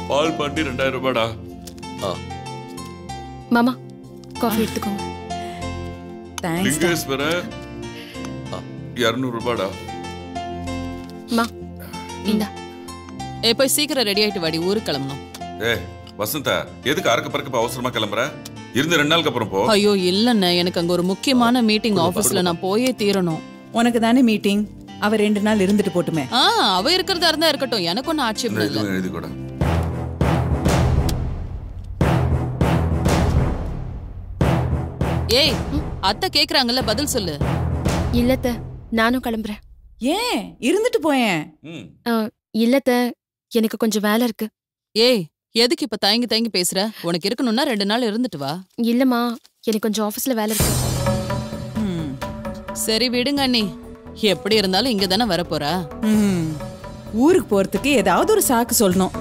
பால் பாண்டி ரெண்டாயிரம் ரூபாடா ஆ மாமா காஃபி எடுத்துக்கோங்க தேங்க்ஸ் லிங்கேஸ்வர இருநூறு ரூபாடா மா இந்தா ஏ போய் சீக்கிரம் ரெடி ஆயிட்டு வாடி ஊருக்கு கிளம்பணும் ஏ வசந்தா எதுக்கு அறக்க பறக்க அவசரமா கிளம்புற இருந்து ரெண்டு நாளுக்கு அப்புறம் போ ஐயோ இல்லண்ணே எனக்கு அங்க ஒரு முக்கியமான மீட்டிங் ஆபீஸ்ல நான் போயே தீரணும் உனக்கு தானே மீட்டிங் அவ ரெண்டு நாள் இருந்துட்டு போட்டுமே ஆ அவ இருக்கிறதா இருந்தா இருக்கட்டும் எனக்கு ஒன்னும் ஆட்சேபம் இந்த இல்ல இதுவும் எழுதி கூட ஏய் அத்தை கேக்குறாங்கல்ல பதில் சொல்லு இல்லத்த நானும் கிளம்புறேன் ஏன் இருந்துட்டு போயேன் ம் ஆ, இல்லத்த எனக்கு கொஞ்சம் வேலை இருக்கு ஏய் எதுக்கு இப்ப தயங்கி தயங்கி பேசுற உனக்கு இருக்கணும்னா ரெண்டு நாள் இருந்துட்டு வா இல்லம்மா எனக்கு கொஞ்சம் ஆபீஸ்ல வேலை இருக்கு ம். சரி விடுங்க அண்ணி எப்படி இருந்தாலும் இங்க தானே வரப்போறா ம். ஊருக்கு போறதுக்கு ஏதாவது ஒரு சாக்கு சொல்லணும்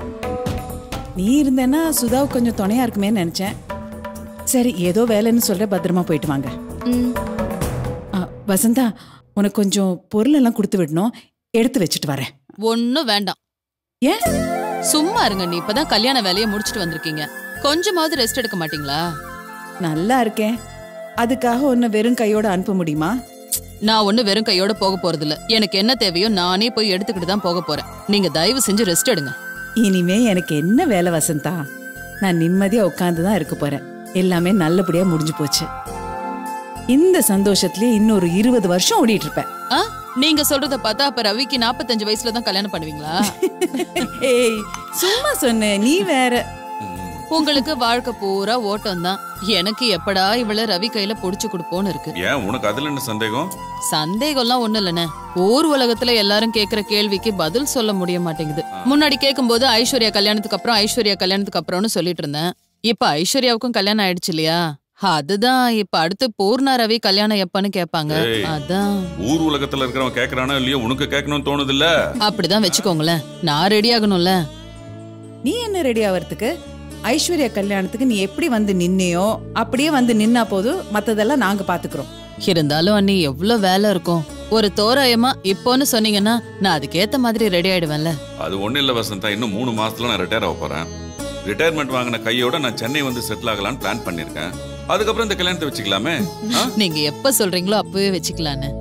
நீ இருந்தேன்னா சுதாவுக்கு கொஞ்சம் துணையா இருக்குமே நினைச்சேன் சரி ஏதோ வேலைன்னு சொல்ற பத்திரமா போயிட்டு வாங்க ம், ஆ, வசந்தா உனக்கு கொஞ்சம் பொருள் எல்லாம் கொடுத்து விடணும் எடுத்து வச்சுட்டு வரேன் ஒன்னும் வேண்டாம் ஏன் சும்மா இருங்க நீ இப்பதான் கல்யாண வேலையை முடிச்சிட்டு வந்திருக்கீங்க கொஞ்சமாவது ரெஸ்ட் எடுக்க மாட்டீங்களா நல்லா இருக்கேன் அதுக்காக உன்னை வெறும் கையோட அனுப்ப முடியுமா நான் ஒண்ணு வெறும் கையோட போக போறது இல்ல எனக்கு என்ன தேவையோ நானே போய் எடுத்துக்கிட்டு தான் போக போறேன் நீங்க தயவு செஞ்சு ரெஸ்ட் எடுங்க இனிமே எனக்கு என்ன வேலை வசந்தா நான் நிம்மதியா உட்கார்ந்து தான் இருக்க போறேன் எல்லாமே நல்லபடியா முடிஞ்சு போச்சு இந்த சந்தோஷத்திலே இன்னொரு இருபது வருஷம் ஓடிட்டு இருப்பேன் ஆ? நீங்க சொல்றத பார்த்தா அப்ப ரவிக்கு 45 வயசுல தான் கல்யாணம் பண்ணுவீங்களா ஏய் சும்மா சொன்னேன் நீ வேற உங்களுக்கு வாழ்க்கை பூரா ஓட்டம் தான் எனக்கு எப்படா இவள ரவி கையில புடிச்சு கொடுப்போன்னு இருக்கு ஏன் உனக்கு அதுல என்ன சந்தேகம் சந்தேகம்லாம் ஒண்ணு இல்லனே ஊர் உலகத்துல எல்லாரும் கேக்குற கேள்விக்கு பதில் சொல்ல முடிய மாட்டேங்குது முன்னாடி கேட்கும்போது ஐஸ்வர்யா கல்யாணத்துக்கு அப்புறம் ஐஸ்வர்யா கல்யாணத்துக்கு அப்புறம்னு சொல்லிட்டு இருந்தேன் இப்ப ஐஸ்வர்யாவுக்கும் கல்யாணம் ஆயிடுச்சு இல்லையா அதுதான் இப்ப அடுத்து பூர்ணா ரவி கல்யாணம் எப்பன்னு கேட்பாங்க ஏய். அதான் ஊர் உலகத்துல இருக்கிறவன் கேக்குறானா இல்லையோ உனக்கு கேட்கணும்னு தோணுது இல்ல அப்படிதான் வச்சுக்கோங்களேன் நான் ரெடி ஆகணும்ல நீ என்ன ரெடி ஆவறதுக்கு ஐஸ்வர்யா கல்யாணத்துக்கு நீ எப்படி வந்து நின்னையோ அப்படியே வந்து நின்னா போதும் மத்ததெல்லாம் நாங்க பாத்துக்கிறோம் இருந்தாலும் அண்ணி எவ்வளவு வேலை இருக்கும் ஒரு தோராயமா இப்போன்னு சொன்னீங்கன்னா நான் அதுக்கேத்த மாதிரி ரெடி ஆயிடுவேன்ல அது ஒண்ணு இல்ல வசந்தா இன்னும் மூணு மாசத்துல நான் ரிட்டையர் ஆக போறேன் ரிட்டையர்மெண்ட் வாங்கின கையோட நான் சென்னை வந்து செட்டில் ஆகலாம்னு பிளான் பண்ணிருக்கேன் அதுக்கப்புறம் இந்த கல்யாணத்தை வச்சுக்கலாமே ஆ? நீங்க எப்ப சொல்றீங்களோ அப்பவே வச்சுக்கலான்னு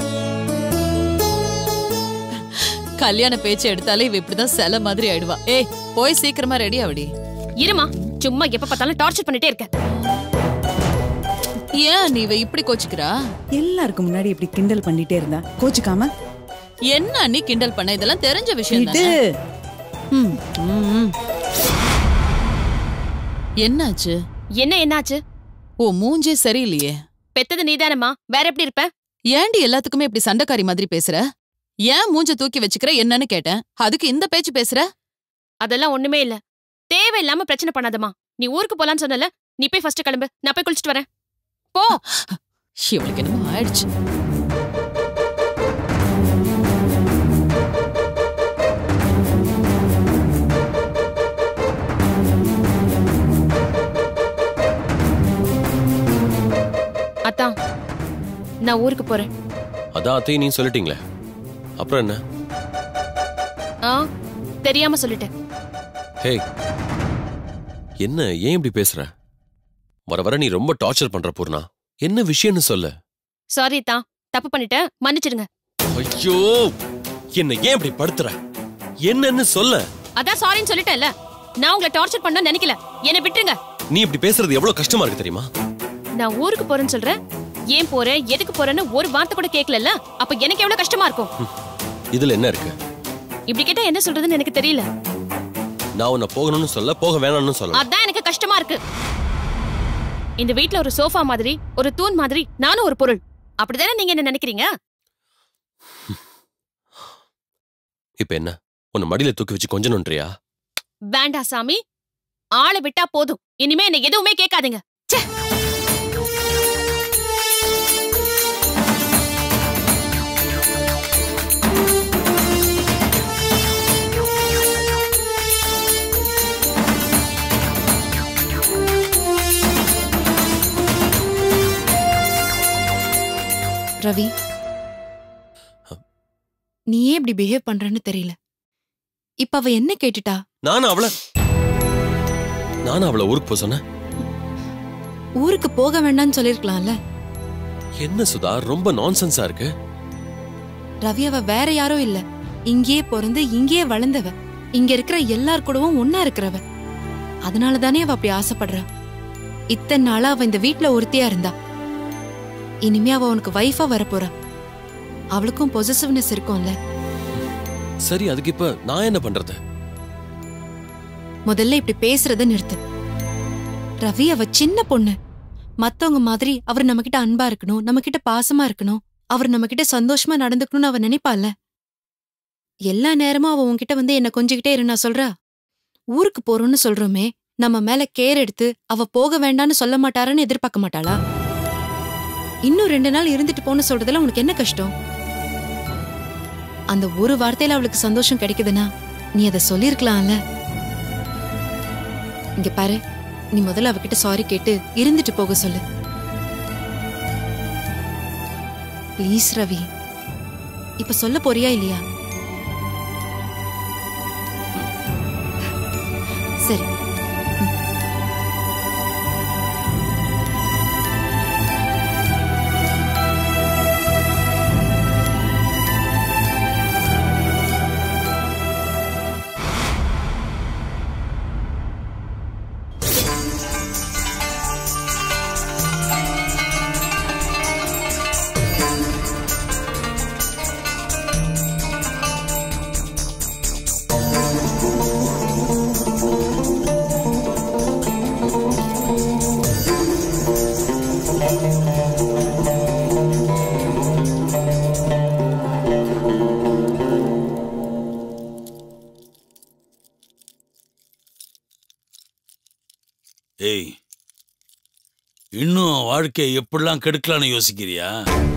கல்யாண பேச்சு எடுத்தாலே இவ இப்படிதான் சில மாதிரி ஆயிடுவா ஏய் போய் சீக்கிரமா ரெடி ஆவடி இருமா சும்மா எப்ப பார்த்தாலும் டார்ச்சர் பண்ணிட்டே இருக்க ஏன் நீ இவ இப்படி கோச்சுக்கிறா எல்லாருக்கும் முன்னாடி இப்படி கிண்டல் பண்ணிட்டே இருந்தா கோச்சுக்காம என்ன நீ கிண்டல் பண்ண இதெல்லாம் தெரிஞ்ச விஷயம் இது தானே ம், ம், ம். என்னாச்சு என்ன என்னாச்சு ஓ மூஞ்சே சரியில்லையே பெத்தது நீதானம்மா வேற எப்படி இருப்ப ஏன்டி எல்லாத்துக்குமே இப்படி சண்டைக்காரி மாதிரி பேசுற ஏன் மூஞ்ச தூக்கி வச்சுக்கிற என்னன்னு கேட்டேன் அதுக்கு இந்த பேச்சு பேசுற அதெல்லாம் ஒண்ணுமே இல்ல தேவையில்லாம பிரச்சனை பண்ணாதம்மா நீ ஊருக்கு போலான்னு சொன்னல நீ போய் ஃபர்ஸ்ட் கிளம்பு நான் போய் குளிச்சிட்டு வரேன் போ இவளுக்கு என்னமோ ஆயிடுச்சு அத்தான் நான் ஊருக்கு போறேன் அதான் அத்தையும் நீ சொல்லிட்டீங்களே அப்புறம் என்ன ஆ தெரியாம சொல்லிட்டேன் ஹேய் என்ன ஏன் இப்படி பேசுற வர வர நீ ரொம்ப டார்ச்சர் பண்ற பூர்ணா என்ன விஷயம்னு சொல்லு சாரி தான் தப்பு பண்ணிட்டேன் மன்னிச்சிடுங்க ஐயோ என்ன ஏன் இப்படி படுத்துற என்னன்னு சொல்ல அதான் சாரின்னு சொல்லிட்டேன்ல நான் உங்களை டார்ச்சர் பண்ண நினைக்கல என்னை விட்டுருங்க நீ இப்படி பேசுறது எவ்வளவு கஷ்டமா இருக்கு தெரியுமா நான் ஊருக்கு போறேன்னு சொல்றேன் ஏன் போறேன் எதுக்கு போறேன்னு ஒரு வார்த்தை கூட கேட்கல அப்ப எனக்கு எவ்வளவு கஷ்டமா இருக்கும் இதுல என்ன இருக்கு இப்படி கேட்டா என்ன சொல்றதுன்னு எனக்கு தெரியல நான் உன்னை போகணும்னு சொல்ல போக வேணாம்னு சொல்ல அதான் எனக்கு கஷ்டமா இருக்கு இந்த வீட்ல ஒரு சோஃபா மாதிரி ஒரு தூண் மாதிரி நானும் ஒரு பொருள் அப்படிதானே நீங்க என்ன நினைக்கிறீங்க இப்ப என்ன உன்னை மடியில தூக்கி வச்சு கொஞ்சணுன்றியா வேண்டா சாமி ஆளை விட்டா போதும் இனிமே என்ன எதுவுமே கேட்காதீங்க ச்சே ரவி நீ ஏன் இப்படி பிஹேவ் பண்றன்னு தெரியல இப்ப அவ என்ன கேட்டுட்டா நானும் அவள நானும் அவளை ஊருக்கு போக சொன்னேன் ஊருக்கு போக வேண்டாம்னு சொல்லிருக்கலாம்ல என்ன சுதா ரொம்ப நான்சென்ஸா இருக்கு ரவி அவ வேற யாரும் இல்ல இங்கேயே பிறந்து இங்கேயே வளர்ந்தவ இங்க இருக்கிற எல்லார் கூடவும் ஒன்னா இருக்கிறவ அதனால தானே அவ அப்படி ஆசைப்படுறா இத்தனை நாளா அவ இந்த வீட்ல ஒருத்தியா இருந்தா இனிமே அவ உனக்கு வைஃபா வரப்போறா அவளுக்கும் பொசசிவ்னஸ் இருக்கும்ல சரி அதுக்கு இப்ப நான் என்ன பண்றது முதல்ல இப்படி பேசுறத நிறுத்து ரவி அவ சின்ன பொண்ணு மத்தவங்க மாதிரி அவர் நம்ம கிட்ட அன்பா இருக்கணும் நம்ம கிட்ட பாசமா இருக்கணும் அவர் நம்ம கிட்ட சந்தோஷமா நடந்துக்கணும்னு அவ நினைப்பால எல்லா நேரமும் அவ உன்கிட்ட வந்து என்ன கொஞ்சிக்கிட்டே இரு நான் சொல்றா ஊருக்கு போறோம்னு சொல்றோமே நம்ம மேல கேர் எடுத்து அவ போக வேண்டாம்னு சொல்ல மாட்டாருன்னு எதிர்பார்க்க மாட்டாளா இன்னும் ரெண்டு நாள் இருந்துட்டு போன்னு சொல்றதுல உனக்கு என்ன கஷ்டம் அந்த ஒரு வார்த்தையில அவளுக்கு சந்தோஷம் கிடைக்குதுன்னா நீ அதை சொல்லிருக்கலாம்ல இங்க பாரு நீ முதல்ல அவகிட்ட சாரி கேட்டு இருந்துட்டு போக சொல்லு ப்ளீஸ் ரவி இப்ப சொல்ல போறியா இல்லையா சரி ஏய் இன்னும் வாழ்க்கையை எப்படிலாம் கெடுக்கலாம்னு யோசிக்கிறியா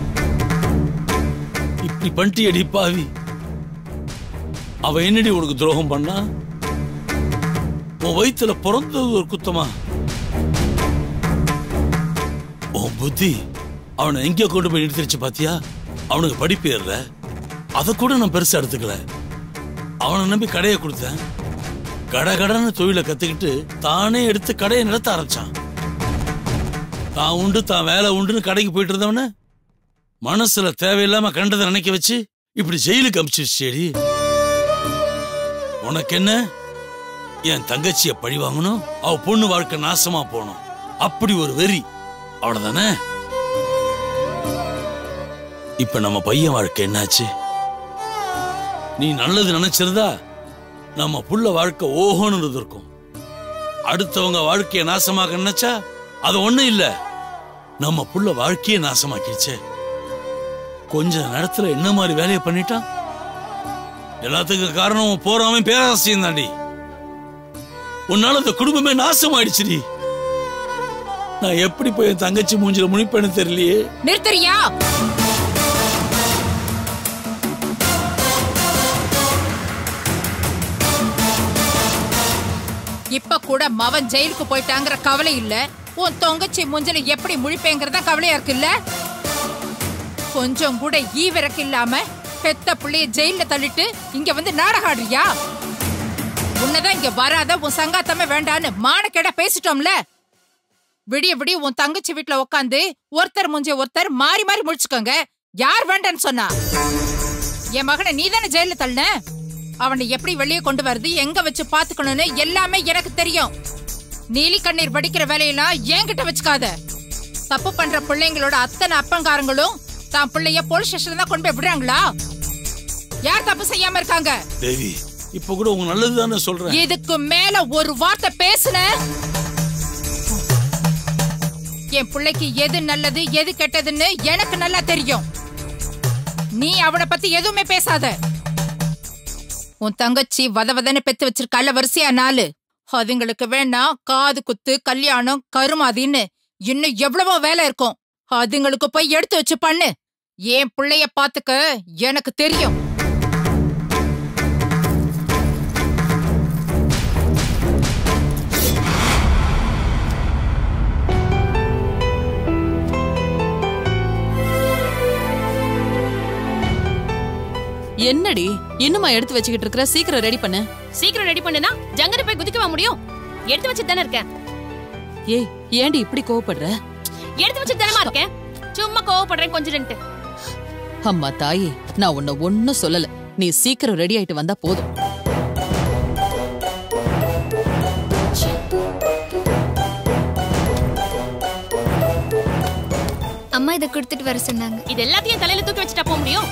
இப்படி பண்ணிட்டியடி பாவி அவ என்னடி உனக்கு துரோகம் பண்ணா உன் வயித்துல பிறந்தது ஒரு குத்தமா உன் புத்தி அவனை எங்கேயோ கொண்டு போய் நிறுத்திருச்சு பாத்தியா அவனுக்கு படிப்பு ஏறல அதை கூட நான் பெருசா எடுத்துக்கல அவனை நம்பி கடையை கொடுத்தேன் கடை கடன்னு தொழிலை கத்துக்கிட்டு தானே எடுத்து கடையை நடத்த ஆரம்பிச்சான் தான் உண்டு தான் வேலை உண்டுன்னு கடைக்கு போயிட்டு இருந்தவன மனசுல தேவையில்லாம கண்டதை நினைக்க வச்சு இப்படி ஜெயிலுக்கு அமிச்சிருச்சேடி உனக்கு என்ன என் தங்கச்சிய பழி வாங்கணும் அவ பொண்ணு வாழ்க்கை நாசமா போகணும் அப்படி ஒரு வெறி அவ்வளவுதானே இப்ப நம்ம பையன் வாழ்க்கை என்னாச்சு நீ நல்லது நினைச்சிருந்தா நம்ம புள்ள வாழ்க்கை ஓஹோன்னு இருந்திருக்கும் அடுத்தவங்க வாழ்க்கையை நாசமாக்க நினைச்சா அது ஒண்ணும் இல்ல நம்ம புள்ள வாழ்க்கையை நாசமாக்கிடுச்சே கொஞ்ச நேரத்துல என்ன மாதிரி வேலையை பண்ணிட்டான் எல்லாத்துக்கும் காரணம் உன் போறவன் பேராசியம் தாண்டி உன்னால இந்த குடும்பமே நாசமாயிடுச்சுடி நான் எப்படி போய் என் தங்கச்சி மூஞ்சில முனிப்பேன்னு தெரியலையே நிறுத்துறியா இப்ப கூட மவன் ஜெயிலுக்கு போயிட்டாங்கிற கவலை இல்ல உன் தொங்கச்சி மூஞ்சில எப்படி முழிப்பேங்கிறத கவலையா இருக்குல்ல கொஞ்சம் கூட ஈவிரக்கு இல்லாம பெத்த புள்ளைய ஜெயில தள்ளிட்டு இங்க வந்து நாடகம் ஆடுறியா உன்னதான் இங்க வராத உன் சங்காத்தமே வேண்டான்னு மானக்கேட பேசிட்டோம்ல விடிய விடிய உன் தங்கச்சி வீட்ல உட்காந்து ஒருத்தர் முஞ்ச ஒருத்தர் மாறி மாறி முடிச்சுக்கோங்க யார் வேண்டான்னு சொன்னா என் மகனை நீ தானே ஜெயில தள்ளின அவனை எப்படி வெளியே கொண்டு வருது எங்க வச்சு பாத்துக்கணும்னு எல்லாமே எனக்கு தெரியும் நீலி கண்ணீர் வடிக்கிற வேலையெல்லாம் என்கிட்ட வச்சுக்காத தப்பு பண்ற பிள்ளைங்களோட அத்தனை அப்பங்காரங்களும் தான் பிள்ளைய போலீஸ் ஸ்டேஷன்ல தான் கொண்டு போய் விடுறாங்களா யார் தப்பு செய்யாம இருக்காங்க தேவி இப்ப கூட உங்க நல்லது தானே சொல்றேன் இதுக்கு மேல ஒரு வார்த்தை பேசுன என் பிள்ளைக்கு எது நல்லது எது கெட்டதுன்னு எனக்கு நல்லா தெரியும் நீ அவனை பத்தி எதுவுமே பேசாத உன் தங்கச்சி வதவதன்னு பெத்து வச்சிருக்கால வரிசையா நாலு அதுங்களுக்கு வேணா காது குத்து கல்யாணம் கருமாதின்னு இன்னும் எவ்வளவோ வேலை இருக்கும் அதுங்களுக்கு போய் எடுத்து வச்சு பண்ணு என் பிள்ளைய பாத்துக்க எனக்கு தெரியும் என்னடி இன்னுமா எடுத்து வச்சுக்கிட்டு இருக்கிற சீக்கிரம் ரெடி பண்ணு சீக்கிரம் ரெடி பண்ணுனா ஜங்கன போய் குதிக்கவா முடியும் எடுத்து வச்சு தானே இருக்கேன் ஏய் ஏண்டி இப்படி கோவப்படுற எடுத்து வச்சு தானமா இருக்கேன் சும்மா கோவப்படுறேன் கொஞ்சம் அம்மா தாயே நான் உன்னை ஒன்னும் சொல்லல நீ சீக்கிரம் ரெடி ஆயிட்டு வந்தா போதும் அம்மா இதை கொடுத்துட்டு வர சொன்னாங்க இது எல்லாத்தையும் தலையில தூக்கி வச்சுட்டா போக முடியும்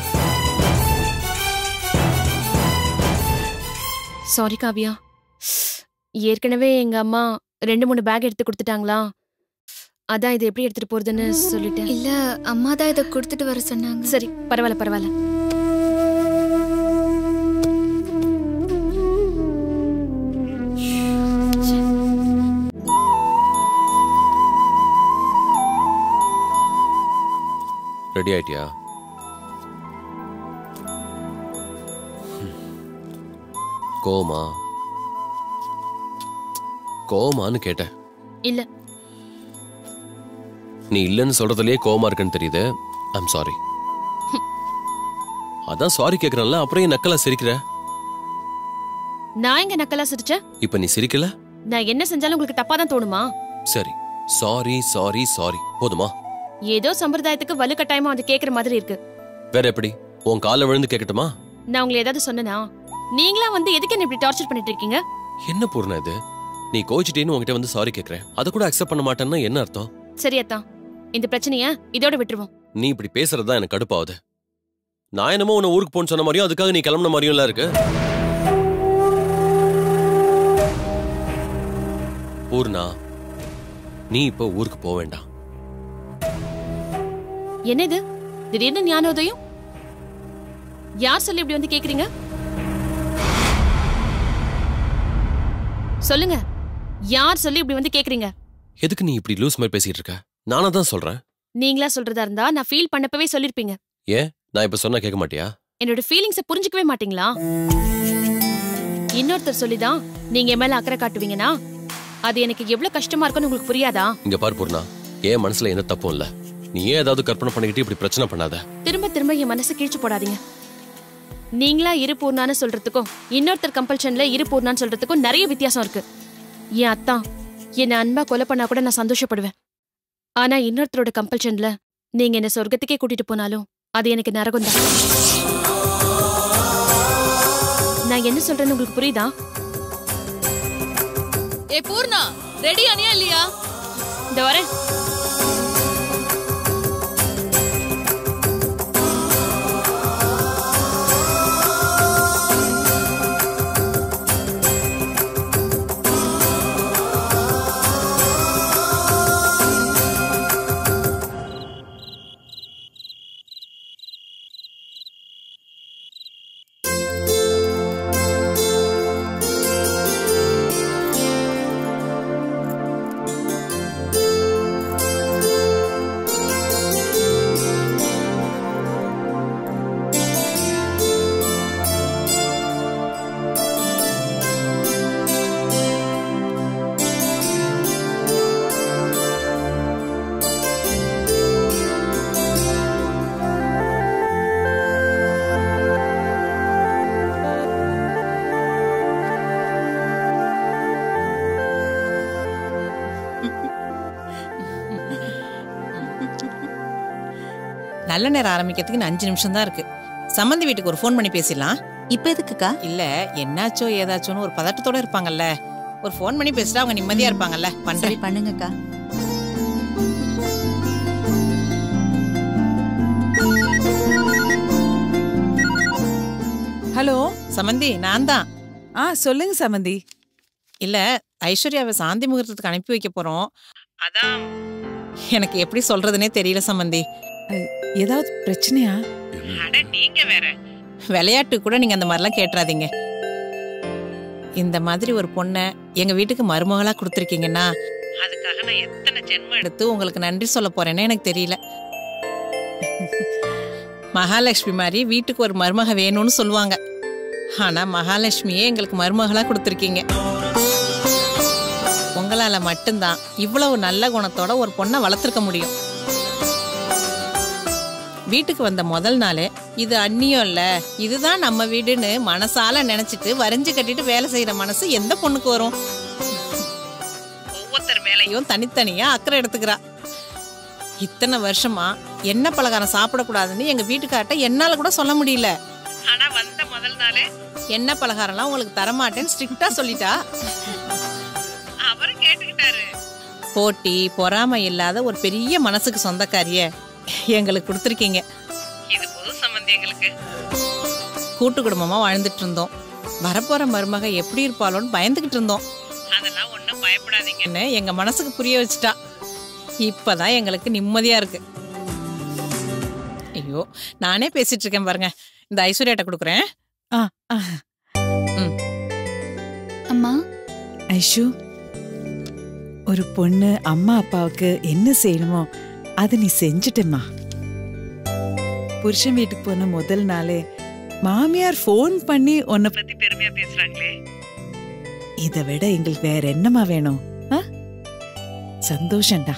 சாரி காவியா ஏற்கனவே எங்க அம்மா ரெண்டு மூணு பேக் எடுத்து கொடுத்துட்டாங்களா அதான் இது எப்படி எடுத்துட்டு போறதுன்னு சொல்லிட்டேன் இல்ல அம்மா தான் இதை கொடுத்துட்டு வர சொன்னாங்க சரி பரவாயில்ல பரவாயில்ல ரெடி ஆயிட்டியா ஹம். கோவமா கோவமான்னு கேட்டேன் இல்ல நீ இல்லைன்னு சொல்றதுலயே கோவமா இருக்குன்னு தெரியுது ஐம் சாரி அதான் சாரி கேக்குறேன்ல அப்புறம் ஏன் நக்கலா சிரிக்கிற நான் எங்க நக்கலா சிரிச்சேன் இப்ப நீ சிரிக்கல நான் என்ன செஞ்சாலும் உங்களுக்கு தப்பா தான் தோணுமா சரி சாரி சாரி சாரி போதுமா ஏதோ சம்பிரதாயத்துக்கு வலுக்கட்டாயமா வந்து கேக்குற மாதிரி இருக்கு வேற எப்படி உன் கால விழுந்து கேட்கட்டுமா நான் உங்களை ஏதாவது சொன்னனா நீங்களா வந்து எதுக்கு என்ன இப்படி டார்ச்சர் பண்ணிட்டு இருக்கீங்க என்ன பூர்ணா இது நீ கோச்சிட்டேன்னு உன்கிட்ட வந்து சாரி கேக்குறேன் அதை கூட அக்செப்ட் பண்ண மாட்டேன்னா என்ன அர்த்தம் சரி அத்தான் இந்த பிரச்சனைய இதோட விட்டுருவோம் நீ இப்படி பேசுறது தான் எனக்கு கடுப்பாகுது நான் என்னமோ உன்னை ஊருக்கு போன்னு சொன்ன மாதிரியும் அதுக்காக நீ கிளம்புன மாதிரியும் எல்லாம் இருக்கு பூர்ணா நீ இப்போ ஊருக்கு போக வேண்டாம் என்ன இது திடீர்னு ஞானோதயம் யார் சொல்லி இப்படி வந்து கேக்குறீங்க சொல்லுங்க யார் சொல்லி இப்படி வந்து கேக்குறீங்க எதுக்கு நீ இப்படி லூஸ் மாதிரி பேசிட்டு இருக்க நானா தான் சொல்றேன் நீங்களா சொல்றதா இருந்தா நான் ஃபீல் பண்ணப்பவே சொல்லிருப்பீங்க ஏன் நான் இப்ப சொன்னா கேட்க மாட்டியா என்னோட ஃபீலிங்ஸ புரிஞ்சுக்கவே மாட்டீங்களா இன்னொருத்தர் சொல்லிதான் நீங்க என் மேல அக்கறை காட்டுவீங்கன்னா அது எனக்கு எவ்வளவு கஷ்டமா இருக்கும்னு உங்களுக்கு புரியாதா இங்க பார் பூர்ணா என் மனசுல எந்த தப்பும் இல்ல நீ ஏன் ஏதாவது கற்பனை பண்ணிக்கிட்டு இப்படி பிரச்சனை பண்ணாத திரும்ப திரும்ப என் மனசு கீழ்ச்சி போடாதீங்க நீங்களா இரு பூர்ணான்னு சொல்றதுக்கும் இன்னொருத்தர் கம்பல்ஷன்ல இரு பூர்ணான்னு சொல்றதுக்கும் நிறைய வித்தியாசம் இருக்கு என் அத்தா என்னை அன்பா கொலை பண்ணா கூட நான் சந்தோஷப்படுவேன் ஆனா இன்னொருத்தரோட கம்பல்ஷன்ல நீங்க என்ன சொர்க்கத்துக்கே கூட்டிட்டு போனாலும் அது எனக்கு நரகம் தான் நான் என்ன சொல்றேன்னு உங்களுக்கு புரியுதா ஏ பூர்ணா ரெடி ஆனியா இல்லையா இந்த வரேன் நல்ல நேரம் ஆரம்பிக்கிறதுக்கு இன்னும் அஞ்சு நிமிஷம் தான் இருக்கு சம்மந்தி வீட்டுக்கு ஒரு ஃபோன் பண்ணி பேசிடலாம் இப்ப எதுக்குக்கா இல்ல என்னாச்சோ ஏதாச்சோன்னு ஒரு பதட்டத்தோட இருப்பாங்கல்ல ஒரு ஃபோன் பண்ணி பேசிட்டா அவங்க நிம்மதியா இருப்பாங்கல்ல சரி பண்றேன் பண்ணுங்கக்கா ஹலோ சம்மந்தி நான் தான் ஆ சொல்லுங்க சமந்தி இல்ல ஐஸ்வர்யாவை சாந்தி முகூர்த்தத்துக்கு அனுப்பி வைக்க போறோம் அதான் எனக்கு எப்படி சொல்றதுனே தெரியல சம்மந்தி ஏதாவது பிரச்சனையா நீங்க வேற விளையாட்டு கூட நீங்க அந்த மாதிரிலாம் கேட்டுறாதீங்க இந்த மாதிரி ஒரு பொண்ணை எங்க வீட்டுக்கு மருமகளா கொடுத்துருக்கீங்கன்னா அதுக்காக நான் எத்தனை ஜென்மம் எடுத்து உங்களுக்கு நன்றி சொல்ல போறேன்னு எனக்கு தெரியல மகாலட்சுமி மாதிரி வீட்டுக்கு ஒரு மருமக வேணும்னு சொல்லுவாங்க ஆனா மகாலட்சுமியே எங்களுக்கு மருமகளா கொடுத்துருக்கீங்க உங்களால மட்டும்தான் இவ்வளவு நல்ல குணத்தோட ஒரு பொண்ணை வளர்த்துருக்க முடியும் வீட்டுக்கு வந்த முதல் நாளே இது அந்நியம் இல்ல இதுதான் நம்ம வீடுன்னு மனசால நினைச்சிட்டு வரைஞ்சு கட்டிட்டு வேலை செய்யற மனசு எந்த பொண்ணுக்கு வரும் பிள்ளையும் தனித்தனியா அக்கறை எடுத்துக்கிறா இத்தனை வருஷமா எண்ணெய் பலகாரம் சாப்பிடக்கூடாதுன்னு எங்க வீட்டுக்கார்ட்ட என்னால கூட சொல்ல முடியல ஆனா வந்த முதல் நாளே எண்ணெய் பலகாரம்லாம் உங்களுக்கு தரமாட்டேன்னு ஸ்ட்ரிக்டா சொல்லிட்டா அவரும் கேட்டுக்கிட்டாரு போட்டி பொறாமை இல்லாத ஒரு பெரிய மனசுக்கு சொந்தக்காரிய எங்களுக்கு கொடுத்துருக்கீங்க இது புது சம்பந்தி எங்களுக்கு கூட்டு குடும்பமா வாழ்ந்துட்டு இருந்தோம் வரப்போற மருமக எப்படி இருப்பாளோன்னு பயந்துகிட்டு இருந்தோம் அதெல்லாம் ஒண்ணும் பயப்படாதீங்கன்னு எங்க மனசுக்கு புரிய வச்சுட்டா இப்பதான் எங்களுக்கு நிம்மதியா இருக்கு ஐயோ நானே பேசிட்டு இருக்கேன் பாருங்க இந்த ஐஸ்வர்யாட்ட கொடுக்குறேன் ஆ ஆ. அம்மா ஐஷு ஒரு பொண்ணு அம்மா அப்பாவுக்கு என்ன செய்யணுமோ அதை நீ செஞ்சுட்டேம்மா புருஷன் வீட்டுக்கு போன முதல் நாளே மாமியார் ஃபோன் பண்ணி உன்னை பத்தி பெருமையா பேசுறாங்களே இதை விட எங்களுக்கு வேற என்னம்மா வேணும் ஆ? சந்தோஷம்டா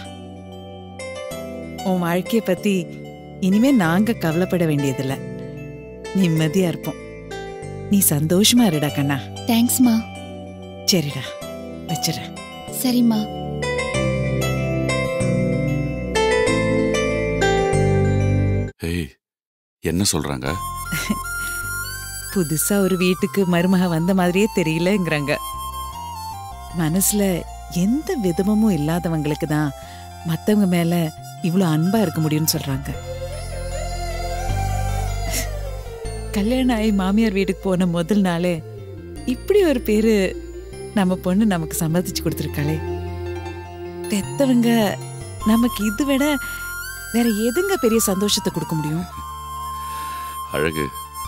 உன் வாழ்க்கைய பத்தி இனிமே நாங்க கவலைப்பட வேண்டியதில்ல நிம்மதியா இருப்போம் நீ சந்தோஷமா இருடா கண்ணா தேங்க்ஸ்மா சரிடா வச்சிடறேன் சரிம்மா ஏய் என்ன சொல்றாங்க புதுசா ஒரு வீட்டுக்கு மருமக வந்த மாதிரியே தெரியலங்கிறாங்க மனசுல எந்த விதமும் இல்லாதவங்களுக்கு தான் மத்தவங்க மேல இவ்ளோ அன்பா இருக்க முடியும்னு சொல்றாங்க கல்யாணம் ஆகி மாமியார் வீட்டுக்கு போன முதல் நாளே இப்படி ஒரு பேரு நம்ம பொண்ணு நமக்கு சம்மதிச்சு கொடுத்துருக்காளே பெத்தவங்க நமக்கு இது விட வேற எதுங்க பெரிய சந்தோஷத்தை கொடுக்க முடியும் அழகு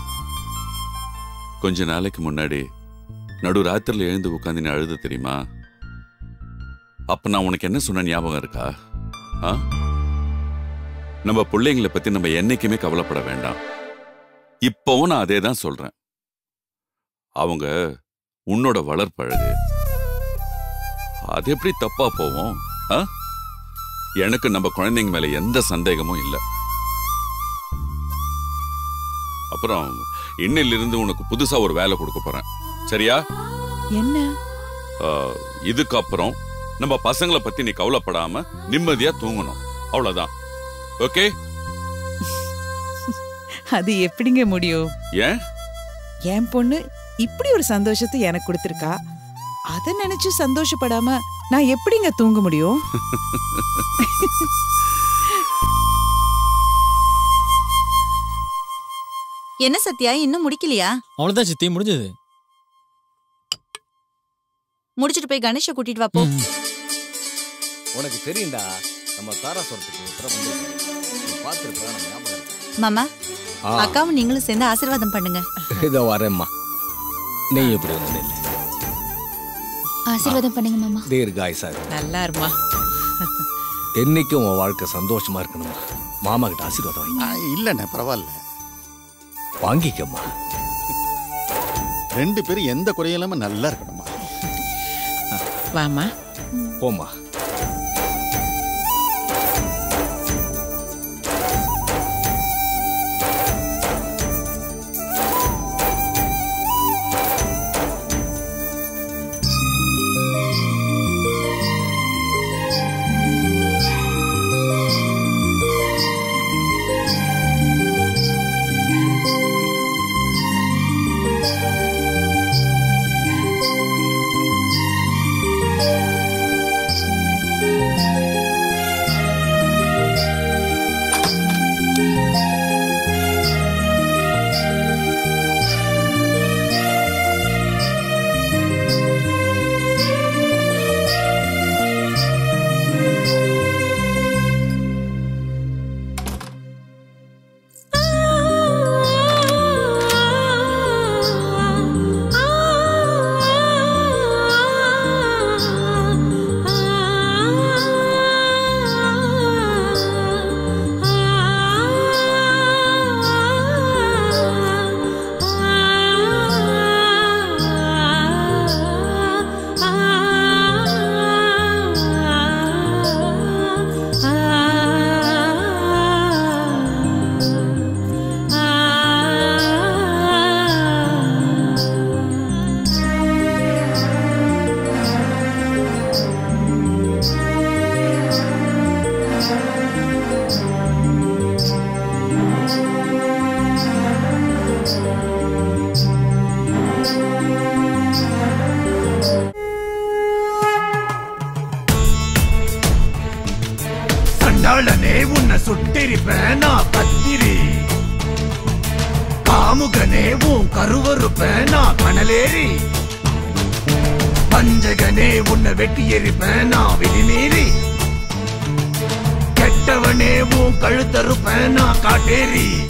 கொஞ்ச நாளைக்கு முன்னாடி நடு ராத்திரில எழுந்து உட்காந்து நீ அழுத தெரியுமா அப்ப நான் உனக்கு என்ன சொன்ன ஞாபகம் இருக்கா ஆ? நம்ம பிள்ளைங்களை பத்தி நம்ம என்னைக்குமே கவலைப்பட வேண்டாம் இப்பவும் நான் அதே தான் சொல்றேன் அவங்க உன்னோட வளர்ப்பழகு அது எப்படி தப்பா போவோம் ஆ? எனக்கு நம்ம குழந்தைங்க மேல எந்த சந்தேகமும் இல்லை அப்புறம் இன்னிலிருந்து உனக்கு புதுசா ஒரு வேலை கொடுக்க போறேன் சரியா என்ன ஆ, இதுக்கப்புறம் நம்ம பசங்களை பத்தி நீ கவலைப்படாம நிம்மதியா தூங்கணும் அவ்வளவுதான் ஓகே அது எப்படிங்க முடியும் ஏன் என் பொண்ணு இப்படி ஒரு சந்தோஷத்தை எனக்கு கொடுத்துருக்கா அதை நினைச்சு சந்தோஷப்படாம நான் எப்படிங்க தூங்க முடியும் என்ன சத்யா இன்னும் முடிக்கலையா அவ்வளவுதான் சித்தி முடிஞ்சது முடிச்சிட்டு போய் கணேஷ கூட்டிட்டு வா போ உனக்கு தெரியும்டா நம்ம தாராசுரத்துக்கு ஒருத்தர வந்திருக்காரு பார்த்துருப்பா நான் ஞாபகம் இருக்கு. மாமா ஆ. அக்காவும் நீங்களும் சேர்ந்து ஆசீர்வாதம் பண்ணுங்க இதோ வரேம்மா நீ எப்படி வந்து நில்லு. ஆசீர்வாதம் பண்ணுங்க மாமா தீர்காயுசா இரு. நல்லா இருமா என்னைக்கும் உன் வாழ்க்கை சந்தோஷமா இருக்கணுமா மாமா கிட்ட ஆசீர்வாதம் வாங்கி இல்லண்ணே பரவாயில்ல வாங்கிக்கம்மா ரெண்டு பேரும் எந்த குறையும் இல்லாம நல்லா இருக்கணுமா வாமா போம்மா சண்டாளனே உன்னை சுட்டிருப்பேன் நான் கத்திரி காமுகனே உன் கருவறுப்பேன் நான் கனலேறி பஞ்சகனே உன்னை வெட்டி எரிப்பேன் நான் விதிமீறி கெட்டவனே உன் கழுத்தறுப்பேன் நான் காட்டேரி